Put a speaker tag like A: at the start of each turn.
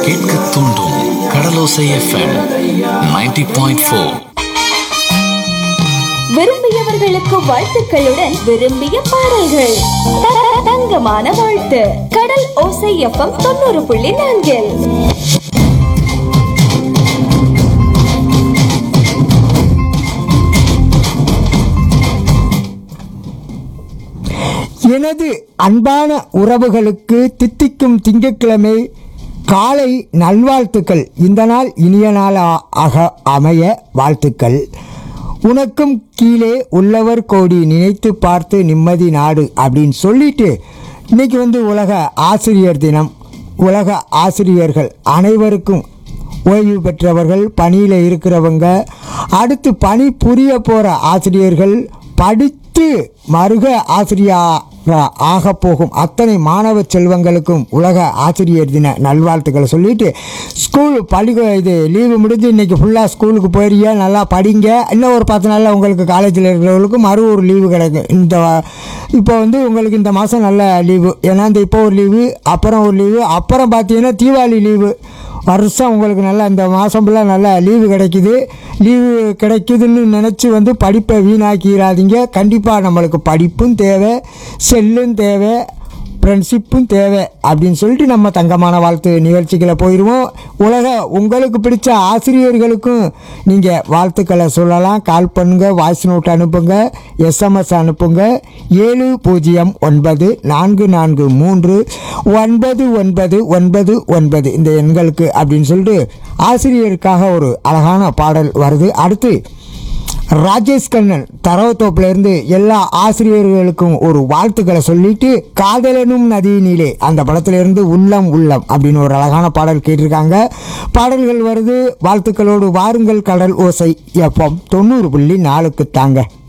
A: கேட்க தூண்டும் Kadalosai FM 90.4 point four
B: விரும்பியவர்களுக்கு வாழ்த்துக்களுடன் விரும்பிய பாடல்கள் த- தங்கமான வாழ்த்து கடல் ஓசை எஃப்எம் தொண்ணூறு புள்ளி நான்கில்
C: எனது அன்பான உறவுகளுக்கு தித்திக்கும் திங்கட்கிழமை காலை நல்வாழ்த்துக்கள் இந்த நாள் இனிய நாள் ஆ- ஆக அமைய வாழ்த்துக்கள் உனக்கும் கீழே உள்ளவர் கோடி நினைத்து பார்த்து நிம்மதி நாடு அப்படின்னு சொல்லிட்டு இன்னைக்கு வந்து உலக ஆசிரியர் தினம் உலக ஆசிரியர்கள் அனைவருக்கும் ஓய்வு பெற்றவர்கள் பணியில் இருக்கிறவங்க அடுத்து பணி புரிய போகிற ஆசிரியர்கள் படித்து மருக ஆசிரியராக ஆக போகும் அத்தனை மாணவ செல்வங்களுக்கும் உலக ஆசிரியர் தின நல்வாழ்த்துக்களை சொல்லிட்டு ஸ்கூல் பள்ளி இது லீவு முடிஞ்சு இன்றைக்கி ஃபுல்லாக ஸ்கூலுக்கு போயிருங்க நல்லா படிங்க இன்னும் ஒரு பத்து நாளில் உங்களுக்கு காலேஜில் இருக்கிறவங்களுக்கு மறு ஒரு லீவு கிடைக்கும் இந்த இப்போ வந்து உங்களுக்கு இந்த மாதம் நல்ல லீவு ஏன்னா இந்த இப்போ ஒரு லீவு அப்புறம் ஒரு லீவு அப்புறம் பார்த்தீங்கன்னா தீபாவளி லீவு வருஷம் உங்களுக்கு நல்லா இந்த மாதம் ஃபுல்லாக நல்லா லீவு கிடைக்குது லீவு கிடைக்குதுன்னு நினச்சி வந்து படிப்பை வீணாக்கிறாதீங்க கண்டிப்பாக நம்மளுக்கு படிப்பும் தேவை செல்லும் தேவை ஃப்ரெண்ட்ஷிப்பும் தேவை அப்படின்னு சொல்லிட்டு நம்ம தங்கமான வாழ்த்து நிகழ்ச்சிகளை போயிடுவோம் உலக உங்களுக்கு பிடிச்ச ஆசிரியர்களுக்கும் நீங்கள் வாழ்த்துக்களை சொல்லலாம் கால் பண்ணுங்க வாய்ஸ் நோட் அனுப்புங்க எஸ்எம்எஸ் அனுப்புங்க ஏழு பூஜ்ஜியம் ஒன்பது நான்கு நான்கு மூன்று ஒன்பது ஒன்பது ஒன்பது ஒன்பது இந்த எண்களுக்கு அப்படின்னு சொல்லிட்டு ஆசிரியருக்காக ஒரு அழகான பாடல் வருது அடுத்து ராஜேஷ் கண்ணன் தரவத்தோப்புலேருந்து எல்லா ஆசிரியர்களுக்கும் ஒரு வாழ்த்துக்களை சொல்லிட்டு காதலனும் நதியினிலே அந்த படத்திலிருந்து உள்ளம் உள்ளம் அப்படின்னு ஒரு அழகான பாடல் கேட்டிருக்காங்க பாடல்கள் வருது வாழ்த்துக்களோடு வாருங்கள் கடல் ஓசை எஃப்எம் தொண்ணூறு புள்ளி நாலுக்கு தாங்க